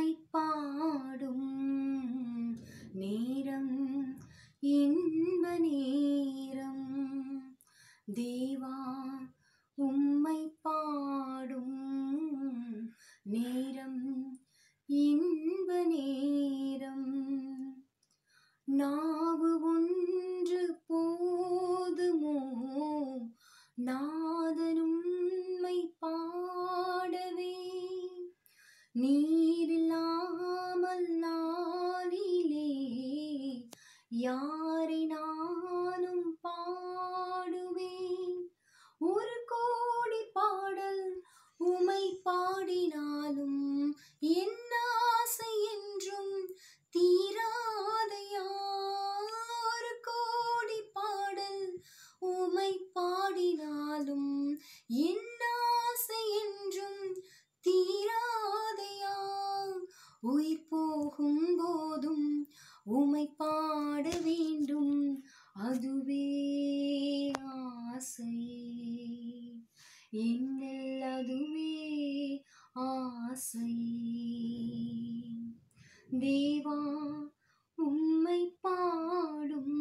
உம்மை பாடும் நேரம் இன்ப நேரம் தேவா உம்மை பாடும் நேரம் இன்ப நேரம் நாவு ஒன்று போதுமோ நாதனும்மை பாடவே நீரில்லாமல் நாளிலே யாரை நானும் பாடுவேன் ஒரு கோடி பாடல் உமை பாடினாலும் என் ஆசை என்றும் தீராதையா ஒரு கோடி பாடல் உமை பாடினாலும் என் ஆசை என்றும் தீராதையா உயிர் போகும் போதும் உமை பாட வேண்டும் அதுவே ஆசையே எங்கள் அதுவே ஆசையே தேவா உம்மை பாடும்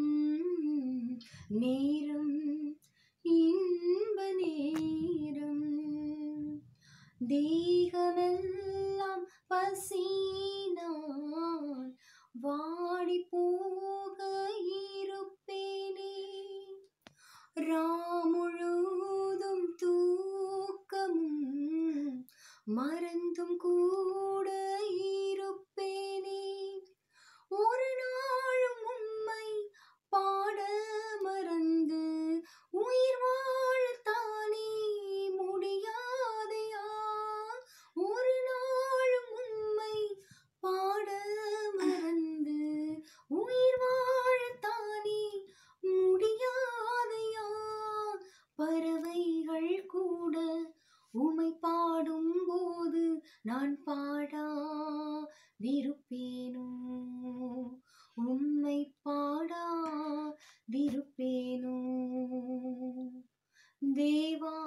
நேரம் இன்ப நேரம் தேகமெல்லாம் பசினால் வாடி போக இருப்பேனே ராமுழுதும் தூக்கமும் மறந்தும் கூட இருப்பேனே ஒரு நாளும் உம்மை பாட மறந்து உயிர் வாழத்தானே முடியாதையா ஒரு நாளும் உம்மை பாட மறந்து உயிர் வாழத்தானே முடியாதையா பறவைகள் கூட உமை பாடும் போது நான் பாடா விருப்பேனோ உம்மை பாடா விருப்பேனோ தேவா